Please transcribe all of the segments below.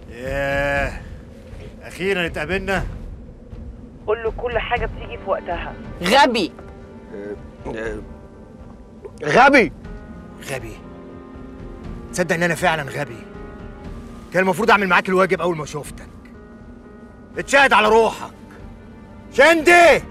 ياه اخيرا اتقابلنا قول له كل حاجه بتيجي في وقتها غبي غبي غبي تصدق ان انا فعلا غبي كان المفروض اعمل معاك الواجب اول ما شفتك اتشاهد على روحك شندي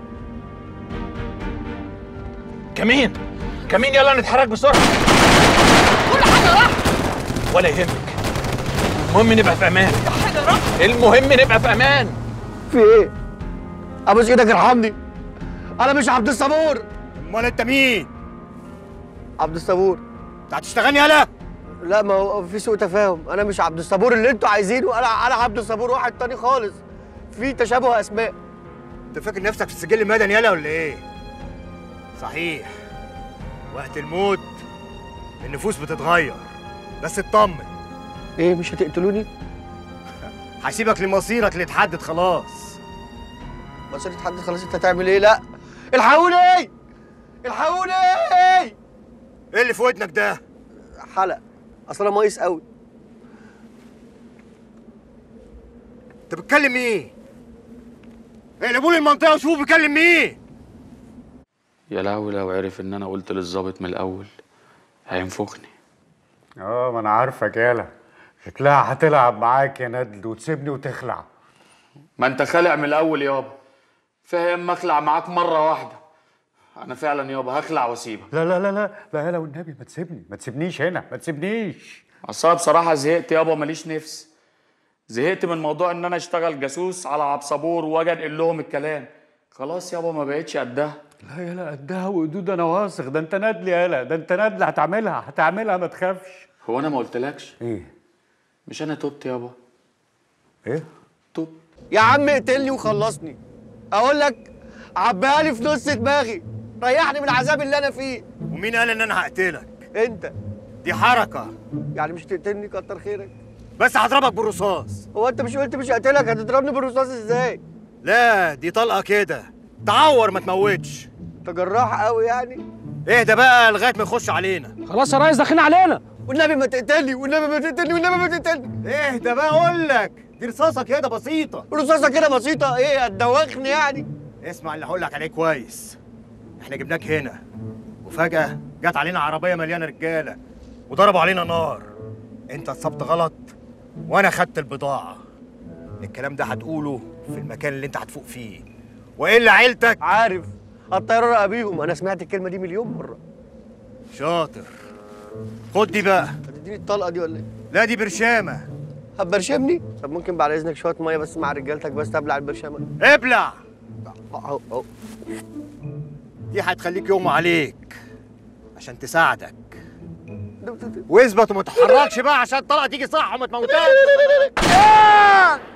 كمين كمين يلا نتحرك بسرعه كل حاجه راح ولا يهمك المهم نبقى في امان كل حاجه راح المهم نبقى في امان في ايه ابوس ايدك ارحمني انا مش عبد الصبور امال انت مين عبد الصبور انت هتشتغلني يالا لا ما هو في سوء تفاهم انا مش عبد الصبور اللي انتوا عايزينه انا انا عبد الصبور واحد تاني خالص في تشابه اسماء انت فاكر نفسك في السجل المدني يالا ولا ايه صحيح وقت الموت النفوس بتتغير بس اطمن ايه مش هتقتلوني هسيبك لمصيرك اللي اتحدد خلاص مصير اتحدد خلاص انت هتعمل ايه لا الحقوني الحقوني ايه اللي في ودنك ده حلق اصل انا مايس قوي انت بتكلم مين اقلبوا لي المنطقه وشوفوا بيكلم مين يا لهوي لو عرف ان انا قلت للظابط من الاول هينفخني اه ما انا عارفك يالا شكلها هتلعب معاك يا ندل وتسيبني وتخلع ما انت خالع من الاول يابا فاهم اخلع معاك مره واحده انا فعلا يابا هخلع واسيبك لا لا لا لا لا يالا والنبي ما تسيبني ما تسيبنيش هنا ما تسيبنيش اصل أنا بصراحه زهقت يابا ماليش نفس زهقت من موضوع ان انا اشتغل جاسوس على عبصبور واجي انقل لهم الكلام خلاص يابا ما بقتش قدها لا يالا قدها وقدود انا واثق ده انت ندل يالا ده انت ندل هتعملها هتعملها ما تخافش هو انا ما قلتلكش ايه مش انا تبت يابا ايه تبت يا عم اقتلني وخلصني اقول لك عبيها لي في نص دماغي ريحني من العذاب اللي انا فيه ومين قال ان انا هقتلك انت دي حركه يعني مش تقتلني كتر خيرك بس هضربك بالرصاص هو انت مش قلت مش هقتلك هتضربني بالرصاص ازاي لا دي طلقه كده تعور ما تموتش انت جراح قوي يعني اهدى بقى لغايه ما يخش علينا خلاص يا ريس داخلين علينا والنبي ما تقتلني والنبي ما تقتلني والنبي ما تقتلني اهدى بقى اقول لك دي رصاصه كده بسيطه رصاصه كده بسيطه ايه هتدوخني يعني اسمع اللي هقول لك عليه كويس احنا جبناك هنا وفجاه جت علينا عربيه مليانه رجاله وضربوا علينا نار انت اتصبت غلط وانا خدت البضاعه الكلام ده هتقوله في المكان اللي انت هتفوق فيه والا عيلتك عارف الطيران ابيهم انا سمعت الكلمه دي مليون مره شاطر خد دي بقى هتديني الطلقه دي ولا ايه لا دي برشامه هتبرشمني طب ممكن بعد اذنك شويه ميه بس مع رجالتك بس تبلع البرشامه ابلع اهو اهو دي هتخليك يغمى عليك عشان تساعدك واثبت وما تتحركش بقى عشان الطلقه تيجي صح وما تموتكش